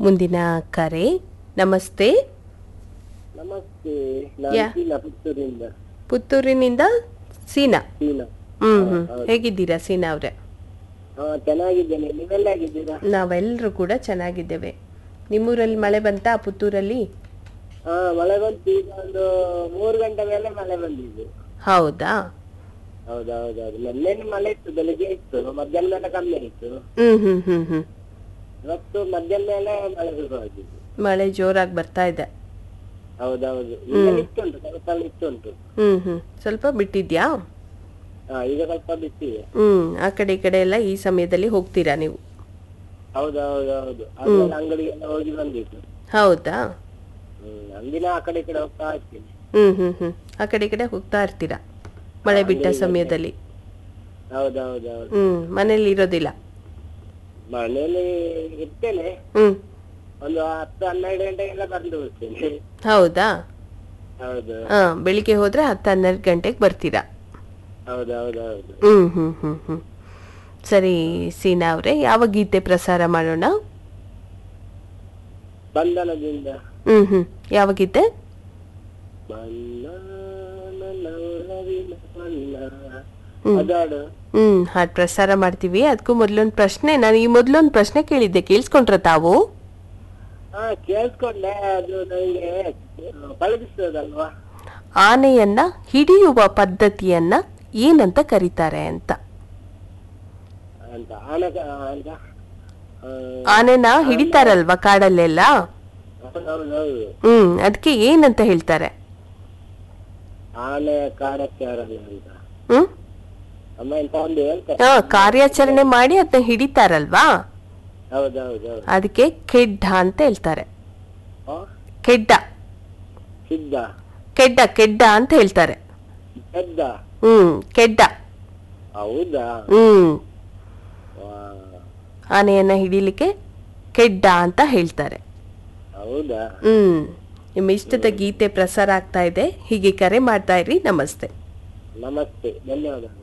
ಮುಂದಿನ ಕರೆ ನಮಸ್ತೆ ನಮಸ್ತೆ ಯಾ. ನಾನು ಸೀನಾ ಪುತ್ತೂರಿಂದ ಪುತ್ತೂರಿನಿಂದ ಸೀನಾ ಸೀನಾ ಹ್ಮ್ ಹ್ಮ್ ಹೇಗಿದ್ದೀರಾ ಸೀನಾ ಅವ್ರೆ ಹಾ ಚೆನ್ನಾಗಿದ್ದೇನೆ ನೀವೆಲ್ಲ ಆಗಿದ್ದೀರಾ ನಾವೆಲ್ಲರೂ ಕೂಡ ಚೆನ್ನಾಗಿದ್ದೇವೆ ನಿಮ್ಮೂರಲ್ಲಿ ಮಳೆ ಬಂತಾ ಪುತ್ತೂರಲ್ಲಿ ಹಾ ಮಳೆ ಬಂತು ಈಗ ಒಂದು ಮೂರು ಗಂಟೆ ಮೇಲೆ ಮಳೆ ಬಂದಿದೆ ಹೌದಾ ಹೌದೌದೌದು ಮೊನ್ನೆ ಮಳೆ ಇತ್ತು ಬೆಳಿಗ್ಗೆ ಇತ್ತು ಮಧ್ಯಾಹ್ನ ಮೇಲೆ ಕಮ್ಮಿ ಆಯ್ತು ಹ್ಮ್ ಹ್ಮ್ ಹ್ಮ್ ಹ್ಮ್ ಇವತ್ತು ಮಧ್ಯಾಹ್ನ ಮೇಲೆ ಮಳೆ ಶುರುವಾಗಿದೆ ಮಳೆ ಜೋರಾಗಿ ಬರ್ತಾ ಇದೆ ಹೌದೌದು ಈಗ ನಿತ್ತುಂಟು ಸ್ವಲ್ಪ ನಿತ್ತುಂಟು ಹ್ಮ್ ಹ್ಮ್ ಸ್ವಲ್ಪ ಬಿಟ್ಟಿದ್ಯಾ ಹಾ ಈಗ ಸ್ವಲ್ಪ ಬಿಟ್ಟಿದೆ ಹ್ಮ್ ಆ ಕಡೆ ಈ ಕಡೆ ಎಲ್ಲ ಈ ಸಮಯದಲ್ಲಿ ಹೋಗ್ತೀರಾ ನೀವು ಹೌದೌದೌದು ಆಮೇಲೆ ಅಂಗಡಿಗೆಲ್ಲ ಹೋಗಿ ಬಂದಿತ್ತು ಹೌದಾ ಹ್ಮ್ ಅಂದಿನ ಆ ಕಡೆ ಈ ಕಡೆ ಹೋಗ್ತಾ ಇರ್ತೀನಿ ಹ್ಮ್ ಹ್ಮ್ ಹ್ಮ್ ಆ ಕಡೆ ಈ ಕಡೆ ಹೋಗ್ತಾ ಇರ್ತೀರಾ ಮಳೆ ಬಿಟ್ಟ ಸಮಯದಲ್ಲಿ ಹೌದೌದೌದು ಹ್ಮ್ ಮನೇಲಿ ಇರೋದಿಲ್ಲ ಮನೆಯಲ್ಲಿ ಇರ್ತೇನೆ ಹ್ಮ್ ಒಂದು ಹತ್ತು ಹನ್ನೆರಡು ಗಂಟೆಗೆಲ್ಲ ಬಂದು ಬಿಡ್ತೇನೆ ಹೌದಾ ಹೌದು ಹಾ ಬೆಳಿಗ್ಗೆ ಹೋದ್ರೆ ಹತ್ತು ಹನ್ನೆರಡು ಗಂಟೆಗೆ ಬರ್ತೀರಾ ಹೌದೌದೌದು ಹ್ಮ್ ಹ್ಮ್ ಹ್ಮ್ ಹ್ಮ್ ಸರಿ ಸೀನಾ ಅವರೇ ಯಾವ ಗೀತೆ ಪ್ರಸಾರ ಮಾಡೋಣ ಬಂಧನದಿಂದ ಹ್ಮ್ ಹ್ಮ್ ಯಾವ ಗೀತೆ ಬಣ್ಣ ನನ್ನ ಒಲವಿನ ಬಣ್ಣ ಹ್ಮ್. ಅದಾಡು ಹ್ಮ್ ಹಾಡ್ ಪ್ರಸಾರ ಮಾಡ್ತೀವಿ ಅದಕ್ಕೂ ಮೊದಲೊಂದು ಪ್ರಶ್ನೆ ನಾನು ಈ ಮೊದಲೊಂದು ಪ್ರಶ್ನೆ ಕೇಳಿದ್ದೆ ಕೇಳಿಸ್ಕೊಂಡ್ರ ತಾವು ಹಾ ಕೇಳಿಸ್ಕೊಂಡೆ ಅದು ನನಗೆ ಪಳಗಿಸ್ತದಲ್ವಾ ಆನೆಯನ್ನ ಹಿಡಿಯುವ ಪದ್ಧತಿಯನ್ನ ಏನಂತ ಕರೀತಾರೆ ಅಂತ ಅಂತ ಆನೆ ಅಂತ ಆ, ಆನೆನ ಹಿಡಿತಾರಲ್ವಾ ಕಾಡಲ್ಲೆಲ್ಲ ಹೌದೌದೌದು ಹ್ಮ್ ಅದಕ್ಕೆ ಏನಂತ ಹೇಳ್ತಾರೆ ಆನೆ ಕಾಡಕ್ಕೆ ಯಾರಲ್ಲ ಅಂತ ಹ್ಮ್ ಅಮ್ಮ ಎಂತ ಒಂದು ಹೇಳ್ತಾರೆ ಹಾ ಕಾರ್ಯಾಚರಣೆ ಮಾಡಿ ಅದನ್ನ ಹಿಡಿತಾರಲ್ವಾ ಹೌದೌದೌದು ಅದಕ್ಕೆ ಕೆಡ್ಡ ಅಂತ ಹೇಳ್ತಾರೆ ಆ, ಕೆಡ್ಡ ಸಿದ್ಧ ಕೆಡ್ಡ ಕೆಡ್ಡ ಅಂತ ಹೇಳ್ತಾರೆ ಪೆದ್ದ ಹ್ಮ್ ಕೆಡ್ಡ ಹೌದಾ ಹ್ಮ್ ವಾ, ಆನೆಯನ್ನ ಹಿಡಿಲಿಕ್ಕೆ ಕೆಡ್ಡ ಅಂತ ಹೇಳ್ತಾರೆ ಹೌದಾ ಹ್ಮ್ ನಿಮ್ಮ ಇಷ್ಟದ ಗೀತೆ ಪ್ರಸಾರ ಆಗ್ತಾ ಇದೆ ಹೀಗೆ ಕರೆ ಮಾಡ್ತಾ ಇರಿ ನಮಸ್ತೆ ನಮಸ್ತೆ ಧನ್ಯವಾದಗಳು